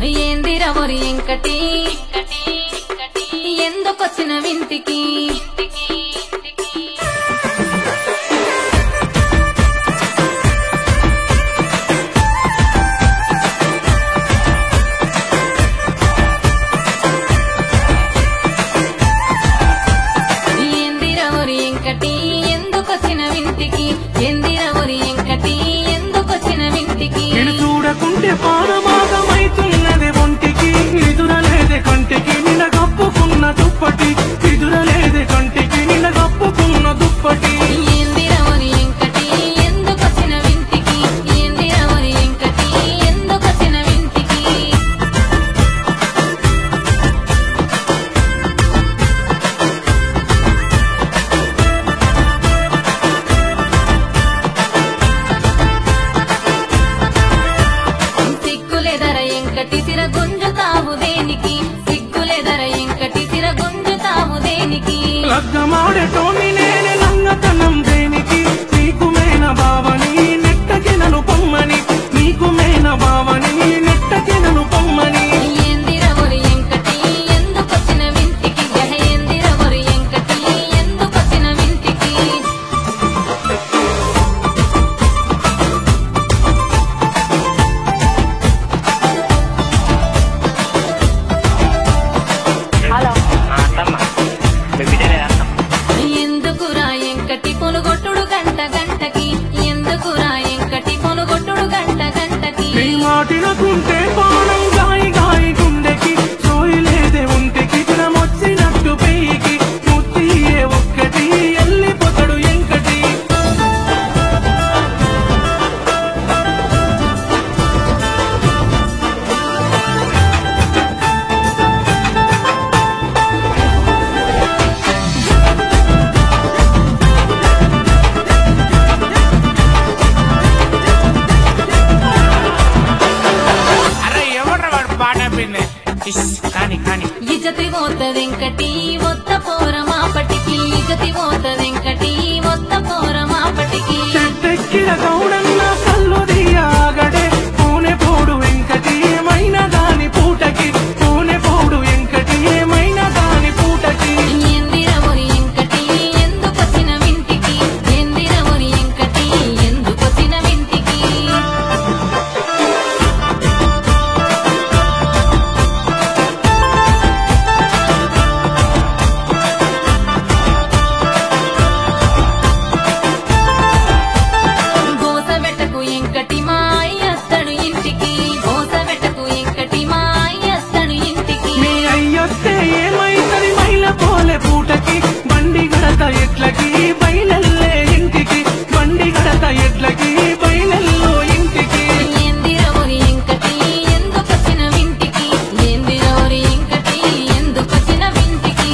ఏందిరవరి ఎంకటి ఎందుకొచ్చిన వింటికి ఏందిరవరి ఎంకటి ఎందుకొచ్చిన వింటికి ఏందిరవరి ఎంకటి ఎందుకొచ్చిన వింటికి నేను చూడకుంటే పానమాగమైతున్నది ఒంటికి ఎదురలేదే కంటికి నిన్న కప్పుకున్న దుప్పటి ఎదురలేదే కంటికి నిన్న కప్పుకున్న దుప్పటి ఏందిరవరి ఎంకటి ఎందుకొచ్చిన వింటికి ఏందిరవరి ఎంకటి ఎందుకొచ్చిన వింటికి సిగ్గులేదర ఎంకటి సిర గుంజుతావు దేనికి సిగ్గులేదర ఎంకటి సిర గుంజుతావు దేనికి లగ్గమాడటోని నేనే లంగతనం దేనికి నీకు మేన బావని నెట్టకి నన్ను పొమ్మని నీకు మేన బావని నెట్టకి నన్ను పొమ్మని ఏందిరవరి ఎంకటి ఎందుకొచ్చిన వింటికి గహ ఏందిరవరి ఎంకటి ఎందుకొచ్చిన వింటికి హలో అత్తమ్మ మీ బిడ్డలే అత్తమ్మ ఎందుకురా ఎంకటి పొనుగొట్టుడు గంట గంటకి ఎందుకురా ఎంకటి పొనుగొట్టుడు గంట గంటకి నీ మాటినకుంటే పానం గాయి గాయి గుండెకి సోయి లేదే ఒంటికి జ్వరమొచ్చినట్టు పెయ్యికి ముత్తియే ఒక్కటి ఎల్లిపోతాడు ఎంకటి అరే ఎవడ్రా వాడు పాట పిండి కానీ కానీ ఇజతి పోతదెంకటి ఒత్త పోర మాపటికి ఇజతి పోతదెంకటి ఒత్త పోర మాపటికి చెట్టెక్కిన గౌడన్న కళ్ళు దియాగడే పూనె పోడు వెంకటి ఏమైనా దాని పూటకి పూనె పోడు వెంకటి ఏమైనా దాని పూటకి ఎందిరవరి ఎంకటి ఎందుకొచ్చిన వింటికి ఎందిరవరి ఎంకటి ఎందుకొచ్చిన వింటికి గోసబెట్టకు ఎంకటి మా అయ్యత్తడు ఇంటికి గోసబెట్టకు ఎంకటి మా అయ్యత్తడు ఇంటికి నీ అయ్యొస్తే ఏమైతది మైల పోలే పూటకి బండి గడత ఎట్లకి బయలెల్లే ఇంటికి బండి గడత ఎట్లకి బయలెల్లో ఇంటికి ఏందిరవరి ఎంకటి ఎందుకొచ్చిన వింటికి ఏందిరవరి ఎంకటి ఎందుకొచ్చిన వింటికి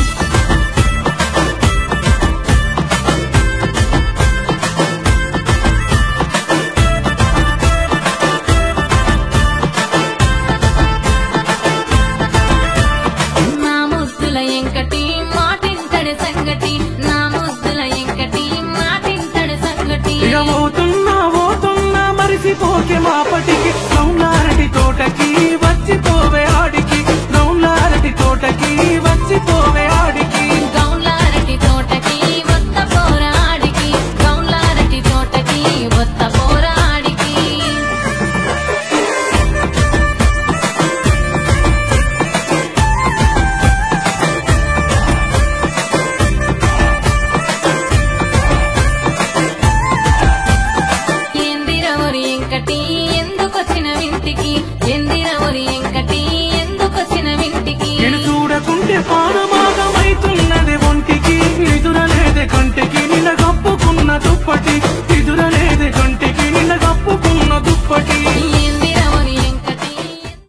నా ముద్దుల ఎంకటి మాటింతడి సంగటి నా ముద్దుల ఎంకటి మాటింతడి సంగటి ఇక పోతున్నా పోతున్నా మరిసిపోకే మాపటికి గౌనారటి తోటకి వచ్చిపోవే ఆడికి గౌనారటి తోటకి వచ్చిపోవే ఆడికి గౌన్లారటి తోటకి వత్త పోరాడికి గౌన్లారటి తోటకి వత్త పోరాడికి ఎందిరవరి ఎంకటి ఎందుకొచ్చిన వింటికి ఎందిరవరి ఎంకటి ఎందుకొచ్చిన వింటికి నేను చూడకుంటే పానమాగమైతుంది